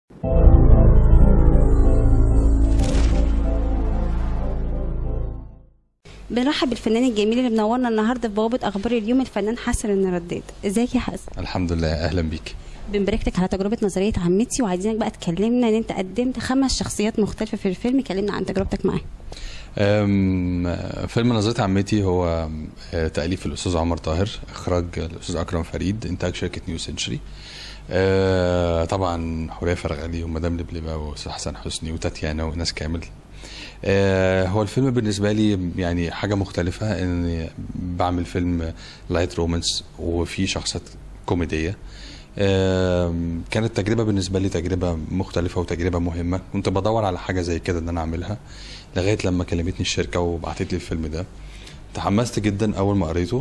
بنرحب بالفنان الجميل اللي منورنا النهارده في بوابه اخبار اليوم الفنان حسن النرداد ازيك يا حسن الحمد لله اهلا بيك بنبارك لك على تجربه نظريه عمتي وعايزينك بقى تكلمنا ان انت قدمت خمس شخصيات مختلفه في الفيلم كلمنا عن تجربتك معاه أم، فيلم نظرة عمتي هو آه، تأليف الأستاذ عمر طاهر إخراج الأستاذ أكرم فريد إنتاج شركة نيو سنشري آه، طبعا حورية فرغلي ومدام لبلبة وأستاذ حسن حسني وتاتيانا وناس كامل آه، هو الفيلم بالنسبة لي يعني حاجة مختلفة إني بعمل فيلم لايت رومانس وفيه شخصيات كوميدية آم، كانت تجربة بالنسبة لي تجربة مختلفة وتجربة مهمة كنت بدور على حاجة زي كده إن أنا أعملها لغاية لما كلمتني الشركة وبعتت لي الفيلم ده تحمست جدا أول ما قريته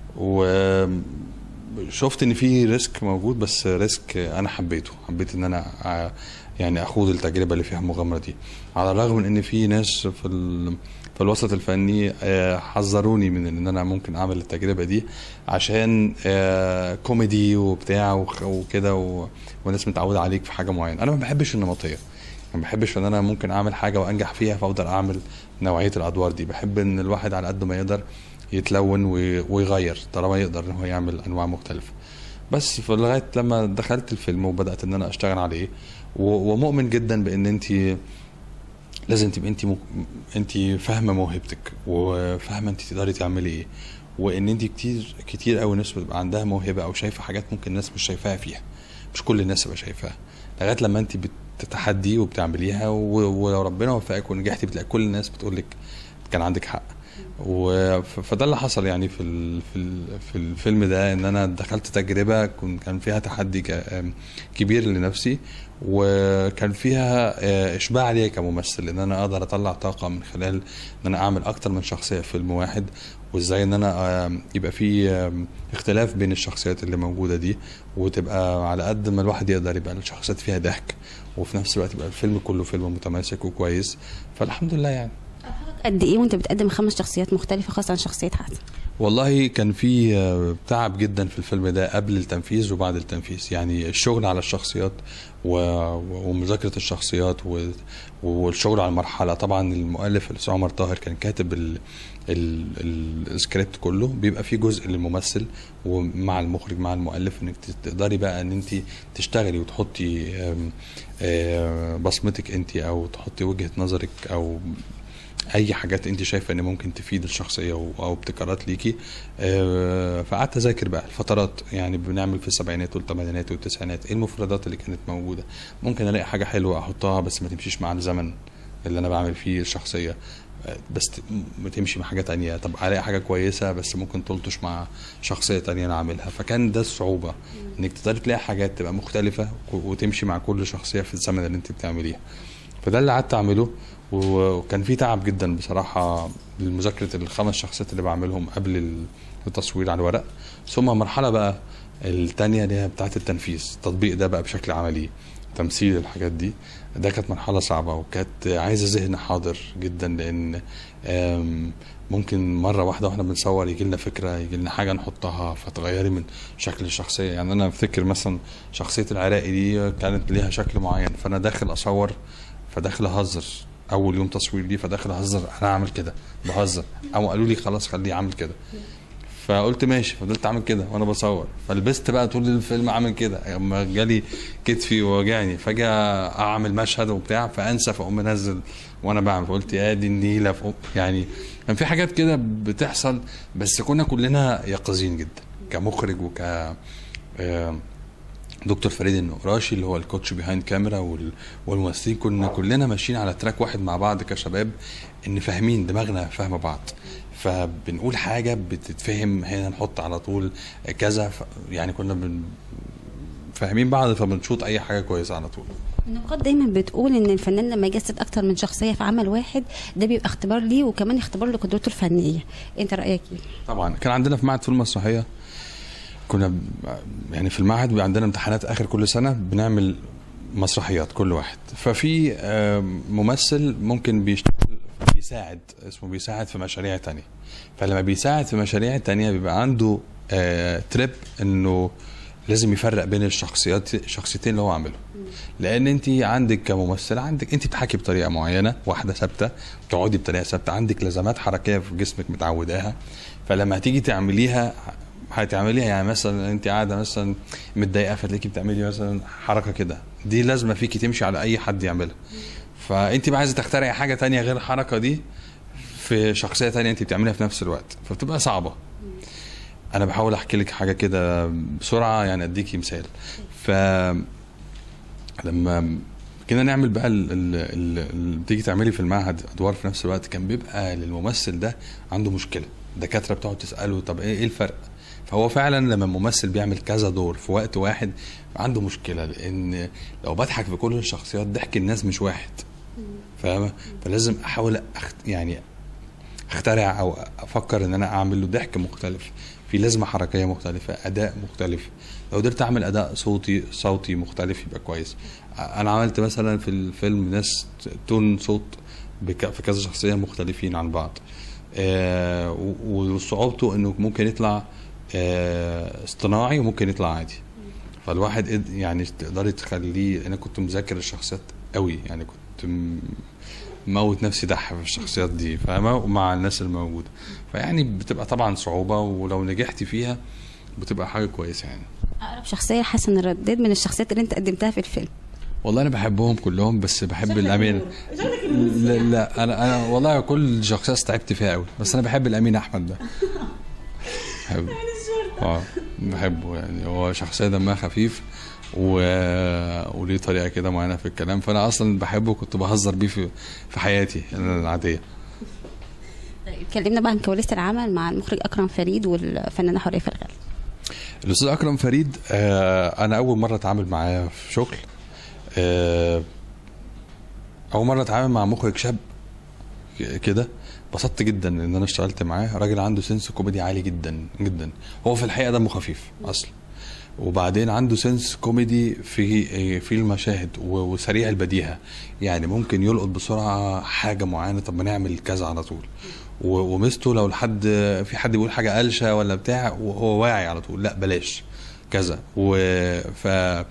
وشفت إن في ريسك موجود بس ريسك أنا حبيته حبيت إن أنا ع- يعني أخوض التجربة اللي فيها المغامرة دي على الرغم من إن في ناس في ال... في الوسط الفني آه، حذروني من ان انا ممكن اعمل التجربه دي عشان آه، كوميدي وبتاع وخ- وكده و- والناس متعوده عليك في حاجه معينه انا ما بحبش النمطيه ما بحبش ان انا ممكن اعمل حاجه وانجح فيها فافضل اعمل نوعيه الادوار دي بحب ان الواحد على قد ما يقدر يتلون وي- ويغير طالما يقدر ان هو يعمل انواع مختلفه بس فلغايه لما دخلت الفيلم وبدات ان انا اشتغل عليه و- ومؤمن جدا بان انت لازم تبقى انت مك... انت فاهمه موهبتك وفاهمه انت تقدري تعملي ايه وان انت كتير كتير قوي ناس بتبقى عندها موهبه او شايفه حاجات ممكن الناس مش شايفاها فيها مش كل الناس تبقى شايفاها لغايه لما انت بتتحدي وبتعمليها و... ولو ربنا وفقك ونجحتي بتلاقي كل الناس بتقول لك كان عندك حق و... ف- فده اللي حصل يعني في ال... في ال... في الفيلم ده ان انا دخلت تجربه كن... كان فيها تحدي ك... كبير لنفسي وكان فيها آه، اشباع ليا كممثل ان انا اقدر اطلع طاقه من خلال ان انا اعمل اكتر من شخصيه في فيلم واحد وازاي ان انا آه، يبقى في آه، اختلاف بين الشخصيات اللي موجوده دي وتبقى على قد ما الواحد يقدر يبقى الشخصيات فيها ضحك وفي نفس الوقت يبقى الفيلم كله فيلم متماسك وكويس فالحمد لله يعني قد ايه وانت بتقدم خمس شخصيات مختلفه خاصه عن شخصيه حسن والله كان في آه، تعب جدا في الفيلم ده قبل التنفيذ وبعد التنفيذ يعني الشغل على الشخصيات و- و- ومذاكرة الشخصيات و- والشغل على المرحلة طبعا المؤلف الأستاذ عمر طاهر كان كاتب ال ال ال السكريبت كله بيبقى فيه جزء للممثل ومع المخرج مع المؤلف انك تقدري بقى ان انت تشتغلي وتحطي آم، آه، بصمتك انت او تحطي وجهة نظرك او اي حاجات انت شايفه ان ممكن تفيد الشخصيه و- او ابتكارات ليكي آه، فقعدت اذاكر بقى الفترات يعني بنعمل في السبعينات والثمانينات والتسعينات ايه المفردات اللي كانت موجوده ممكن الاقي حاجه حلوه احطها بس ما تمشيش مع الزمن اللي انا بعمل فيه الشخصيه آه، بس ت- م- تمشي مع حاجه تانية طب الاقي حاجه كويسه بس ممكن تلطش مع شخصيه تانية انا عاملها فكان ده الصعوبه انك تقدري تلاقي حاجات تبقى مختلفه و- وتمشي مع كل شخصيه في الزمن اللي انت بتعمليها فده اللي قعدت اعمله وكان في تعب جدا بصراحه لمذاكره الخمس شخصيات اللي بعملهم قبل ال- التصوير على الورق ثم مرحله بقى التانية اللي هي بتاعه التنفيذ التطبيق ده بقى بشكل عملي تمثيل الحاجات دي ده كانت مرحله صعبه وكانت عايزه ذهن حاضر جدا لان آم، ممكن مره واحده واحنا بنصور يجي لنا فكره يجي لنا حاجه نحطها فتغيري من شكل الشخصيه يعني انا افتكر مثلا شخصيه العراقي دي كانت ليها شكل معين فانا داخل اصور فداخل اهزر اول يوم تصوير لي فداخل اهزر انا اعمل كده بهزر او قالوا لي خلاص خليه عامل كده فقلت ماشي فضلت اعمل كده وانا بصور فلبست بقى طول الفيلم عامل كده اما جالي كتفي ووجعني فجاه اعمل مشهد وبتاع فانسى فاقوم منزل وانا بعمل فقلت يا دي النيله فقوم يعني كان في حاجات كده بتحصل بس كنا كلنا يقظين جدا كمخرج وك آه، دكتور فريد النقراشي اللي هو الكوتش بيهايند كاميرا وال- والممثلين كنا كلنا ماشيين على تراك واحد مع بعض كشباب ان فاهمين دماغنا فاهمه بعض فبنقول حاجه بتتفهم هنا نحط على طول كذا ف يعني كنا بن فاهمين بعض فبنشوط اي حاجه كويسه على طول النقاد دايما بتقول ان الفنان لما يجسد اكتر من شخصيه في عمل واحد ده بيبقى اختبار ليه وكمان اختبار لقدرته الفنيه انت رايك ايه طبعا كان عندنا في معهد فيلم مسرحيه كنا ب- يعني في المعهد بيبقى عندنا امتحانات اخر كل سنه بنعمل مسرحيات كل واحد ففي آم، ممثل ممكن بيشتغل بيساعد اسمه بيساعد في مشاريع تانية فلما بيساعد في مشاريع تانية بيبقى عنده آه، تريب انه لازم يفرق بين الشخصيات الشخصيتين اللي هو عاملهم لان انت عندك كممثل عندك انت بتحكي بطريقه معينه واحده ثابته بتقعدي بطريقه ثابته عندك لزمات حركيه في جسمك متعوداها فلما هتيجي تعمليها هتعمليها يعني مثلا انت قاعده مثلا متضايقه فتلاقيكي بتعملي مثلا حركه كده دي لازمه فيكي تمشي على اي حد يعملها فانت بقى عايزه تخترعي حاجه تانية غير الحركه دي في شخصيه تانية انت بتعمليها في نفس الوقت فبتبقى صعبه انا بحاول احكي لك حاجه كده بسرعه يعني اديكي مثال ف لما كنا نعمل بقى ال- ال- ال- اللي بتيجي تعملي في المعهد ادوار في نفس الوقت كان بيبقى للممثل ده عنده مشكله دكاتره بتقعد تساله طب ايه ايه الفرق فهو فعلا لما الممثل بيعمل كذا دور في وقت واحد عنده مشكله لان لو بضحك في كل الشخصيات ضحك الناس مش واحد فاهمه فلازم احاول أخت يعني اخترع او افكر ان انا اعمل له ضحك مختلف في لازمه حركيه مختلفه اداء مختلف لو قدرت اعمل اداء صوتي صوتي مختلف يبقى كويس انا عملت مثلا في الفيلم ناس تون صوت بك في كذا شخصيه مختلفين عن بعض آه و- وصعوبته انه ممكن يطلع آه اصطناعي وممكن يطلع عادي فالواحد قد- يعني تقدري تخليه انا كنت مذاكر الشخصيات قوي يعني كنت م- موت نفسي دح في الشخصيات دي فاهمه ومع الناس الموجوده فيعني بتبقى طبعا صعوبه ولو نجحتي فيها بتبقى حاجه كويسه يعني اقرب شخصيه حسن الرداد من الشخصيات اللي انت قدمتها في الفيلم والله انا بحبهم كلهم بس بحب الامين لا, لا انا انا والله كل شخصيه استعبت فيها قوي بس انا بحب الامين احمد ده بحبه اه بحبه يعني هو شخصيه دمها خفيف و... وليه طريقه كده معينه في الكلام فانا اصلا بحبه كنت بهزر بيه في في حياتي العاديه طيب، اتكلمنا بقى عن كواليس العمل مع المخرج اكرم فريد والفنانه حوريه فرغل الاستاذ اكرم فريد آه انا اول مره اتعامل معاه في شغل آه اول مره اتعامل مع مخرج شاب ك- كده انبسطت جدا ان انا اشتغلت معاه راجل عنده سنس كوميدي عالي جدا جدا هو في الحقيقه دمه خفيف اصلا وبعدين عنده سنس كوميدي في في المشاهد و- وسريع البديهه يعني ممكن يلقط بسرعه حاجه معينه طب ما نعمل كذا على طول و- وميزته لو لحد في حد بيقول حاجه قلشه ولا بتاع وهو واعي على طول لا بلاش كذا و ف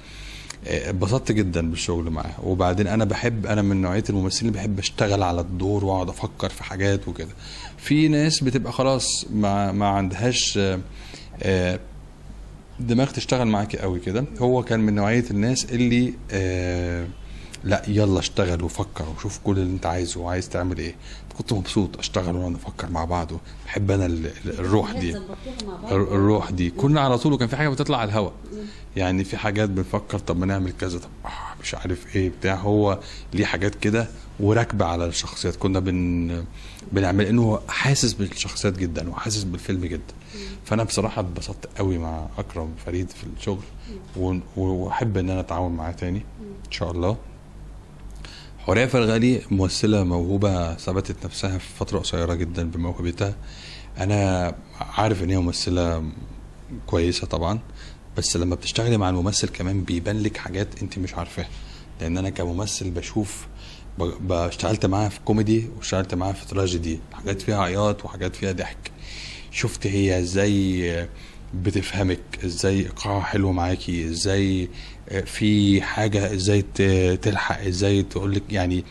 اتبسطت جدا بالشغل معاه وبعدين انا بحب انا من نوعيه الممثلين اللي بحب اشتغل على الدور واقعد افكر في حاجات وكده في ناس بتبقى خلاص ما ما عندهاش آه، آه، دماغ تشتغل معاكي قوي كده هو كان من نوعيه الناس اللي آه لا يلا اشتغل وفكر وشوف كل اللي انت عايزه وعايز تعمل ايه كنت مبسوط اشتغل ونقعد نفكر مع بعض بحب انا ال- ال- الروح دي الر- الروح دي كنا على طول وكان في حاجه بتطلع على الهواء يعني في حاجات بنفكر طب ما نعمل كذا طب آه مش عارف ايه بتاع هو ليه حاجات كده وراكبه على الشخصيات كنا بن بنعمل انه هو حاسس بالشخصيات جدا وحاسس بالفيلم جدا فانا بصراحه اتبسطت قوي مع اكرم فريد في الشغل و- واحب ان انا اتعاون معاه تاني ان شاء الله حوريه فرغلي ممثله موهوبه ثبتت نفسها في فتره قصيره جدا بموهبتها انا عارف ان هي ممثله كويسه طبعا بس لما بتشتغلي مع الممثل كمان بيبان لك حاجات انت مش عارفاها لان انا كممثل بشوف ب- ب- اشتغلت معاها في كوميدي واشتغلت معاها في تراجيدي حاجات فيها عياط وحاجات فيها ضحك شفت هي ازاي بتفهمك ازاي ايقاعها حلو معاكي ازاي في حاجه ازاي ت- تلحق ازاي تقول لك يعني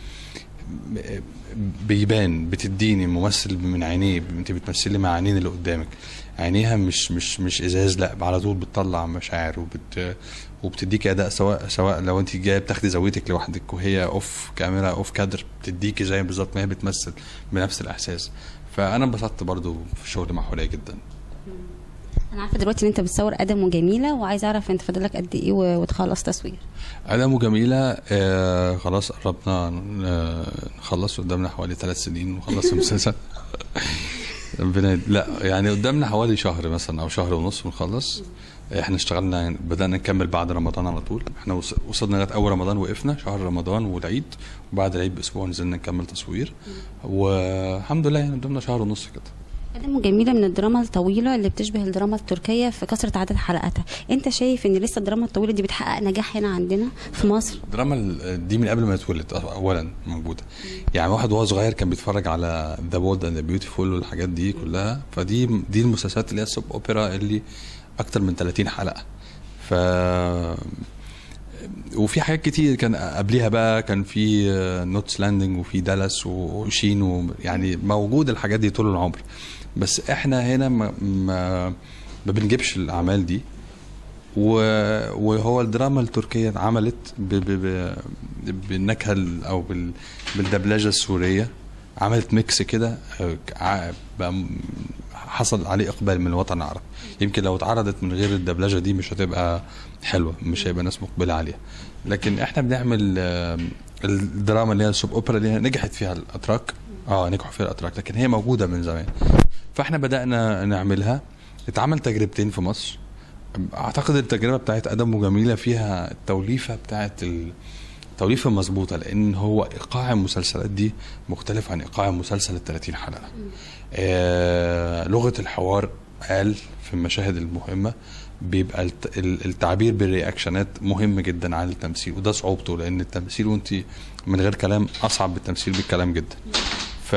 بيبان بتديني ممثل من عينيه انت بتمثلي مع عينين اللي قدامك عينيها مش مش مش ازاز لا على طول بتطلع مشاعر وبت وبتديكي اداء سواء سواء لو انت جايه بتاخدي زاويتك لوحدك وهي اوف كاميرا اوف كادر بتديكي زي بالظبط ما هي بتمثل بنفس الاحساس فانا انبسطت برضو في الشغل مع حوريه جدا انا عارفه دلوقتي ان انت بتصور ادم وجميله وعايزه اعرف انت فاضلك قد ايه و- وتخلص تصوير ادم وجميله آه خلاص قربنا آه نخلص قدامنا حوالي ثلاث سنين ونخلص المسلسل ربنا يد- لا يعني قدامنا حوالي شهر مثلا او شهر ونص ونخلص احنا اشتغلنا بدانا نكمل بعد رمضان على طول احنا وص- وصلنا لغايه اول رمضان وقفنا شهر رمضان والعيد وبعد العيد باسبوع نزلنا نكمل تصوير والحمد لله يعني قدامنا شهر ونص كده ادم وجميله من الدراما الطويله اللي بتشبه الدراما التركيه في كثره عدد حلقاتها انت شايف ان لسه الدراما الطويله دي بتحقق نجاح هنا عندنا في مصر الدراما ال- دي من قبل ما يتولد أ- اولا موجوده يعني واحد وهو صغير كان بيتفرج على ذا بولد اند ذا بيوتيفول والحاجات دي كلها فدي دي المسلسلات اللي هي السوب اوبرا اللي اكتر من 30 حلقه ف وفي حاجات كتير كان قبليها بقى كان في نوتس لاندنج وفي دالاس وشين و يعني موجود الحاجات دي طول العمر بس احنا هنا ما ما, ما بنجيبش الاعمال دي و- وهو الدراما التركية اتعملت ب- ب- ب- بالنكهة ال- أو بال- بالدبلجة السورية عملت ميكس كده آه، ع- بقى م- حصل عليه إقبال من الوطن العربي يمكن لو اتعرضت من غير الدبلجة دي مش هتبقى حلوة مش هيبقى ناس مقبلة عليها لكن احنا بنعمل آه، الدراما اللي هي السوب اوبرا اللي هي نجحت فيها الاتراك اه نجحوا فيها الاتراك لكن هي موجودة من زمان فاحنا بدأنا نعملها اتعمل تجربتين في مصر اعتقد التجربه بتاعت ادم وجميله فيها التوليفه بتاعت ال- التوليفه مظبوطه لان هو ايقاع المسلسلات دي مختلف عن ايقاع المسلسل ال 30 حلقه آه لغه الحوار اقل في المشاهد المهمه بيبقى الت- ال- التعبير بالرياكشنات مهم جدا عن التمثيل وده صعوبته لان التمثيل وانت من غير كلام اصعب بالتمثيل بالكلام جدا ف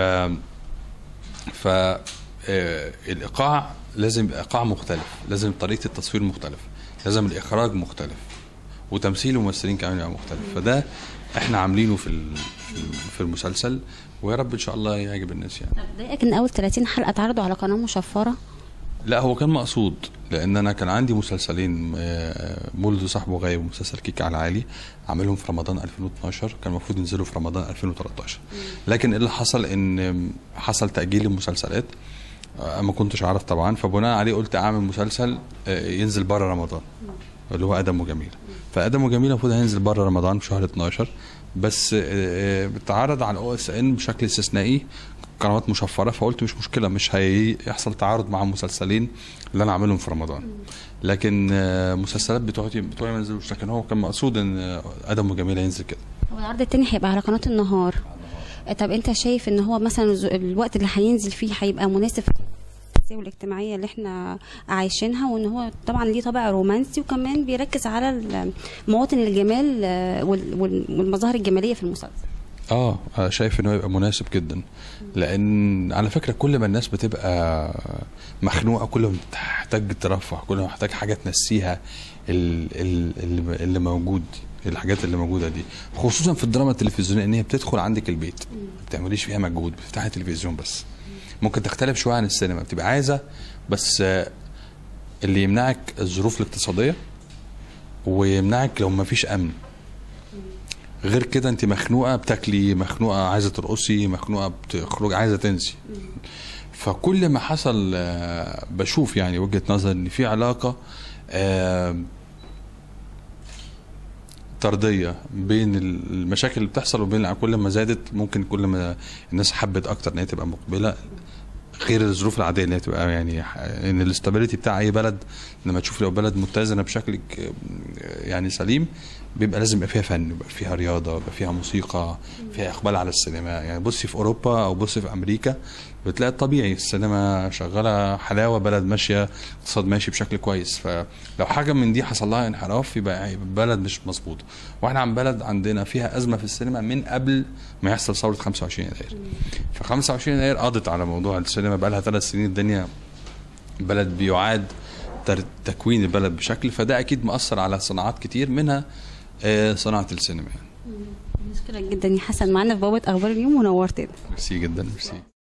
ف آه، الايقاع لازم يبقى ايقاع مختلف لازم طريقه التصوير مختلفه لازم الاخراج مختلف وتمثيل الممثلين كمان يبقى مختلف فده احنا عاملينه في ال- في ال- في المسلسل ويا رب ان شاء الله يعجب الناس يعني طب ضايقك ان اول 30 حلقه اتعرضوا على قناه مشفره لا هو كان مقصود لان انا كان عندي مسلسلين آه، مولد صاحبه غايب ومسلسل كيك على عالي عاملهم في رمضان 2012 كان المفروض ينزلوا في رمضان 2013 لكن اللي حصل ان حصل تاجيل المسلسلات آه، ما كنتش عارف طبعا فبناء عليه قلت اعمل مسلسل آه، ينزل بره رمضان اللي هو ادم وجميله فادم وجميله المفروض هينزل بره رمضان في شهر 12 بس آه، آه، بتعرض على الاو اس ان بشكل استثنائي قنوات مشفره فقلت مش مشكله مش هيحصل تعارض مع المسلسلين اللي انا عاملهم في رمضان لكن آه، مسلسلات بتوعتي بتوعي ما نزلوش لكن هو كان مقصود ان آه، ادم وجميله ينزل كده هو العرض التاني هيبقى على قناه النهار طب انت شايف ان هو مثلا الز- الوقت اللي هينزل فيه هيبقى مناسب السياسية والاجتماعية اللي احنا عايشينها وان هو طبعا ليه طابع رومانسي وكمان بيركز على ال- مواطن الجمال آه، وال- وال- والمظاهر الجمالية في المسلسل اه آه، شايف انه يبقى مناسب جدا لان على فكره كل ما الناس بتبقى مخنوقه كل ما بتحتاج ترفه كل ما محتاج حاجه تنسيها ال- ال- اللي اللي موجود الحاجات اللي موجوده دي خصوصا في الدراما التلفزيونيه ان هي بتدخل عندك البيت ما بتعمليش فيها مجهود بتفتحي التلفزيون بس ممكن تختلف شويه عن السينما بتبقى عايزه بس آه، اللي يمنعك الظروف الاقتصاديه ويمنعك لو ما فيش امن غير كده انت مخنوقه بتاكلي مخنوقه عايزه ترقصي مخنوقه بتخرج عايزه تنسي فكل ما حصل آه، بشوف يعني وجهه نظر ان في علاقه آه، طرديه بين المشاكل اللي بتحصل وبين كل ما زادت ممكن كل ما الناس حبت اكتر ان هي تبقى مقبله غير الظروف العاديه اللي هي تبقى يعني ح- ان الاستابيليتي بتاع اي بلد لما تشوف لو بلد متزنه بشكل ك- يعني سليم بيبقى لازم يبقى فيها فن يبقى فيها رياضه يبقى فيها موسيقى فيها اقبال على السينما يعني بصي في اوروبا او بصي في امريكا بتلاقي الطبيعي السينما شغاله حلاوه بلد ماشيه اقتصاد ماشي بشكل كويس فلو حاجه من دي حصل لها انحراف يبقى يبقى بلد مش مظبوط واحنا عن بلد عندنا فيها ازمه في السينما من قبل ما يحصل ثوره 25 يناير ف 25 يناير قضت على موضوع السينما بقى لها ثلاث سنين الدنيا بلد بيعاد تر- تكوين البلد بشكل فده اكيد مأثر على صناعات كتير منها آه، صناعه السينما يعني مشكلة جدا يا حسن معانا في بوابة أخبار اليوم ونورتنا ميرسي جدا ميرسي